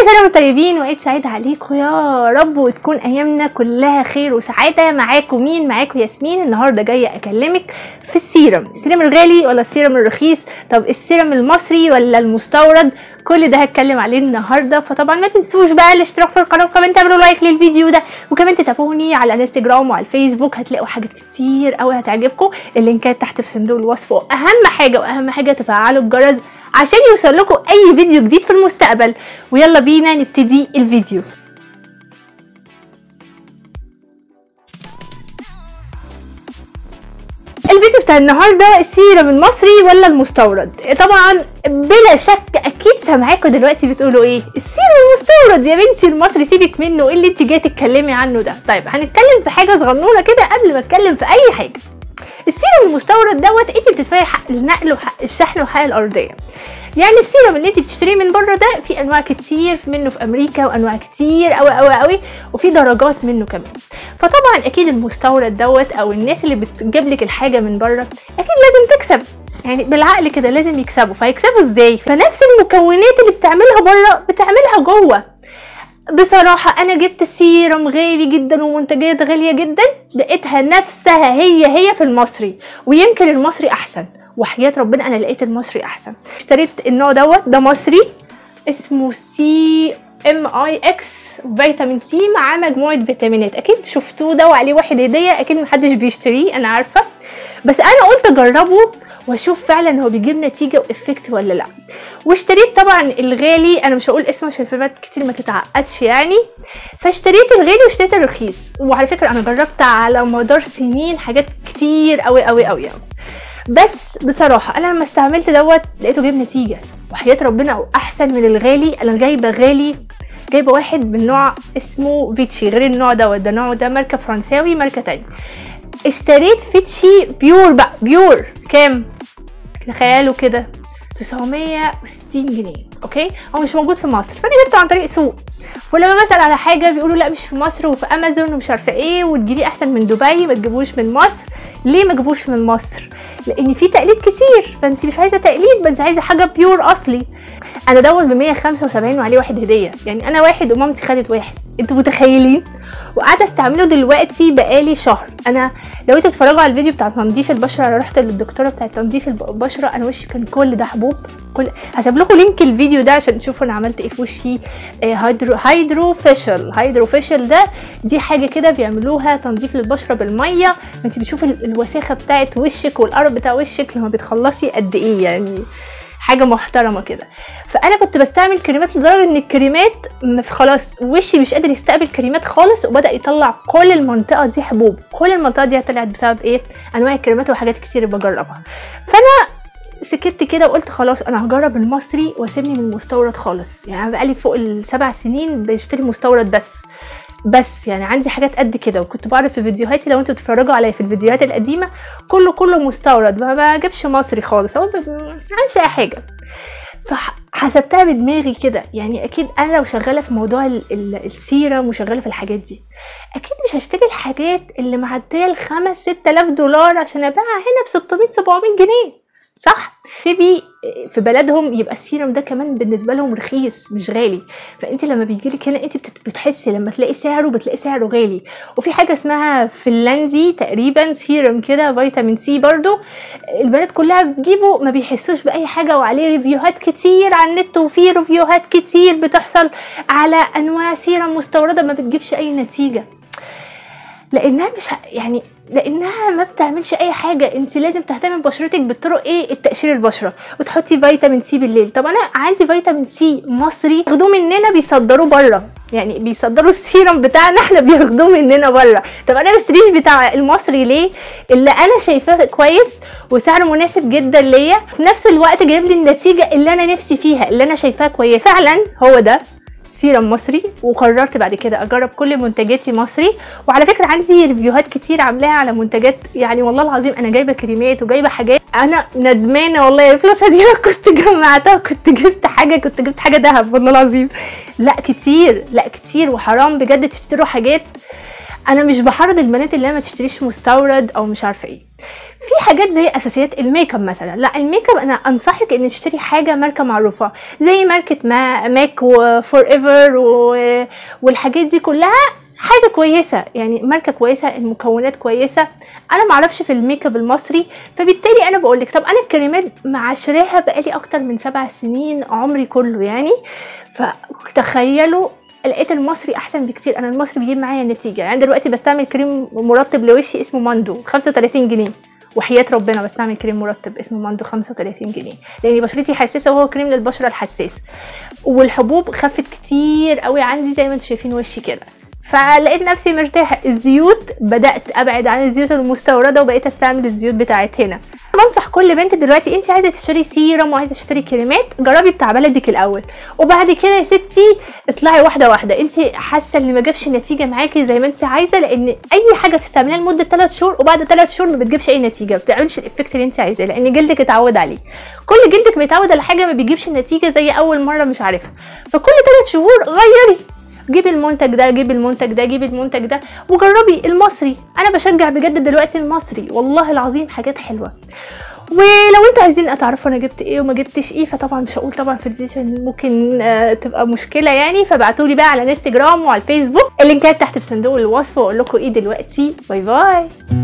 سنه وانتم طيبين وعيد سعيد عليكم يا رب وتكون ايامنا كلها خير وسعاده معاكم مين معاكم ياسمين النهارده جايه اكلمك في السيرم السيرم الغالي ولا السيرم الرخيص طب السيرم المصري ولا المستورد كل ده هتكلم عليه النهارده فطبعا ما تنسوش بقى الاشتراك في القناه وكمان تعملوا لايك للفيديو ده وكمان تتابعوني على الانستجرام وعلى الفيسبوك هتلاقوا حاجات كتير قوي هتعجبكم اللينكات تحت في صندوق الوصف واهم حاجه واهم حاجه تفعلوا الجرس عشان يوصل لكم اي فيديو جديد في المستقبل ويلا بينا نبتدي الفيديو الفيديو بتاع النهارده السيرم المصري ولا المستورد طبعا بلا شك اكيد سامعاكم دلوقتي بتقولوا ايه السيرم المستورد يا بنتي المصري سيبك منه ايه اللي انت جايه تتكلمي عنه ده طيب هنتكلم في حاجه صغنونه كده قبل ما اتكلم في اي حاجه السيرم المستورد دوت انت بتدفعي حق النقل وحق الشحن وحق الارضيه يعني السيرم اللي انت بتشتريه من بره ده في انواع كتير منه في امريكا وانواع كتير قوي قوي قوي وفي درجات منه كمان فطبعا اكيد المستورد دوت او الناس اللي بتجيب لك الحاجه من بره اكيد لازم تكسب يعني بالعقل كده لازم يكسبوا فيكسبوا ازاي فنفس المكونات اللي بتعملها بره بتعملها جوه بصراحة أنا جبت سيرم غالي جدا ومنتجات غالية جدا لقيتها نفسها هي هي في المصري ويمكن المصري أحسن وحياة ربنا أنا لقيت المصري أحسن اشتريت النوع دوت ده مصري اسمه سي ام اي اكس فيتامين سي مع مجموعة فيتامينات أكيد شفتوه ده وعليه واحد هدية أكيد محدش بيشتريه أنا عارفة بس أنا قلت أجربه واشوف فعلا هو بيجيب نتيجه وافكت ولا لا واشتريت طبعا الغالي انا مش هقول اسمه عشان الفيديوهات كتير ما تتعقدش يعني فاشتريت الغالي واشتريت الرخيص وعلى فكره انا جربت على مدار سنين حاجات كتير قوي قوي قوي يعني. بس بصراحه انا لما استعملت دوت لقيته جايب نتيجه وحياه ربنا او احسن من الغالي انا جايبه غالي جايبه واحد من نوع اسمه فيتشي غير النوع دوت ده نوع ده ماركه فرنساوي ماركه تانية اشتريت فيتشي بيور بقى بيور كام تخيلوا كده 960 جنيه اوكي هو مش موجود في مصر فانا جبته عن طريق سوق ولما بسال على حاجه بيقولوا لا مش في مصر وفي امازون ومش عارفه ايه وتجيبيه احسن من دبي ما تجيبوش من مصر ليه ما تجيبوش من مصر لان في تقليد كتير فانت مش عايزه تقليد انت عايزه حاجه بيور اصلي انا دوت ب 175 وعليه واحد هديه يعني انا واحد ومامتي خدت واحد انتوا متخيلين وقاعده استعمله دلوقتي بقالي شهر انا لو انتوا بتتفرجوا على الفيديو بتاع تنظيف البشره انا رحت للدكتوره بتاعه تنظيف البشره انا وشي كان كل ده حبوب كل هسيب لكم لينك الفيديو ده عشان تشوفوا انا عملت ايه في وشي آه هيدرو هيدرو فيشل هيدرو فيشل ده دي حاجه كده بيعملوها تنظيف للبشره بالميه انت بتشوفي الوساخه بتاعه وشك والقرب بتاع وشك لما بتخلصي قد ايه يعني حاجه محترمه كده فانا كنت بستعمل كريمات لدرجه ان الكريمات خلاص وشي مش قادر يستقبل كريمات خالص وبدا يطلع كل المنطقه دي حبوب كل المنطقه دي طلعت بسبب ايه انواع الكريمات وحاجات كتير بجربها فانا سكت كده وقلت خلاص انا هجرب المصري واسيبني من المستورد خالص يعني بقالي فوق السبع سنين بشتري مستورد بس بس يعني عندي حاجات قد كده وكنت بعرف في فيديوهاتي لو انتوا بتتفرجوا عليا في الفيديوهات القديمه كله كله مستورد ما بجيبش مصري خالص ما عنديش اي حاجه فحسبتها بدماغي كده يعني اكيد انا لو شغاله في موضوع ال ال السيرم وشغاله في الحاجات دي اكيد مش هشتري الحاجات اللي معديه ال 5 6000 دولار عشان ابيعها هنا ب 600 700 جنيه صح سيبي في بلدهم يبقى السيرم ده كمان بالنسبه لهم رخيص مش غالي فانت لما بيجيلك هنا انت بتحسي لما تلاقي سعره بتلاقي سعره غالي وفي حاجه اسمها فنلندي تقريبا سيرم كده فيتامين سي برضو البنات كلها بتجيبه ما بيحسوش باي حاجه وعليه ريفيوهات كتير على النت وفي ريفيوهات كتير بتحصل على انواع سيرم مستورده ما بتجيبش اي نتيجه لانها مش يعني لانها ما بتعملش اي حاجه انت لازم تهتمي ببشرتك بالطرق ايه التقشير البشره وتحطي فيتامين سي بالليل طب انا عندي فيتامين سي مصري ياخدوه مننا بيصدروه بره يعني بيصدروا السيرم بتاعنا احنا بياخدوه مننا بره طب انا مشتريش بتاع المصري ليه اللي انا شايفاه كويس وسعره مناسب جدا ليا في نفس الوقت جايب لي النتيجه اللي انا نفسي فيها اللي انا شايفاها كويس فعلا هو ده سيرم مصري وقررت بعد كده اجرب كل منتجاتي مصري وعلى فكره عندي ريفيوهات كتير عاملاها على منتجات يعني والله العظيم انا جايبه كريمات وجايبه حاجات انا ندمانه والله الفلوس دي انا كنت جمعتها كنت جبت حاجه كنت جبت حاجه ذهب والله العظيم لا كتير لا كتير وحرام بجد تشتروا حاجات انا مش بحرض البنات اللي ما تشتريش مستورد او مش عارفه ايه في حاجات زي اساسيات الميك اب مثلا لا الميك اب انا انصحك ان تشتري حاجه ماركه معروفه زي ماركه ما ماك وفور ايفر والحاجات دي كلها حاجه كويسه يعني ماركه كويسه المكونات كويسه انا معرفش في الميك اب المصري فبالتالي انا بقول لك طب انا الكريمات معشراها بقالي اكتر من سبع سنين عمري كله يعني فتخيلوا لقيت المصري احسن بكتير انا المصري بيجيب معايا نتيجه يعني دلوقتي بستعمل كريم مرطب لوشي اسمه ماندو 35 جنيه وحياة ربنا بستعمل كريم مرطب اسمه ماندو 35 جنيه لان بشرتي حساسه وهو كريم للبشره الحساسه والحبوب خفت كتير قوي عندي زي ما انتم شايفين وشي كده فلقيت نفسي مرتاحه الزيوت بدات ابعد عن الزيوت المستورده وبقيت استعمل الزيوت بتاعت هنا بنصح كل بنت دلوقتي انت عايزه تشتري سيرم وعايزه تشتري كريمات جربي بتاع بلدك الاول وبعد كده يا ستي اطلعي واحده واحده انت حاسه ان ما جابش نتيجه معاكي زي ما انت عايزه لان اي حاجه تستعمليها لمده 3 شهور وبعد 3 شهور ما بتجيبش اي نتيجه ما بتعملش الايفكت اللي انت عايزاه لان جلدك اتعود عليه كل جلدك بيتعود على حاجه ما بيجيبش النتيجه زي اول مره مش عارفها فكل 3 شهور غيري جيبي المنتج ده جيبي المنتج ده جيبي المنتج ده وجربي المصري انا بشجع بجد دلوقتي المصري والله العظيم حاجات حلوه ولو انتوا عايزين تعرفوا انا جبت ايه وما جبتش ايه فطبعا مش هقول طبعا في الفيديو عشان ممكن آه تبقى مشكله يعني فبعتولي بقى على الانستجرام وعلى الفيسبوك اللينكات تحت في صندوق الوصف واقول لكم ايه دلوقتي باي باي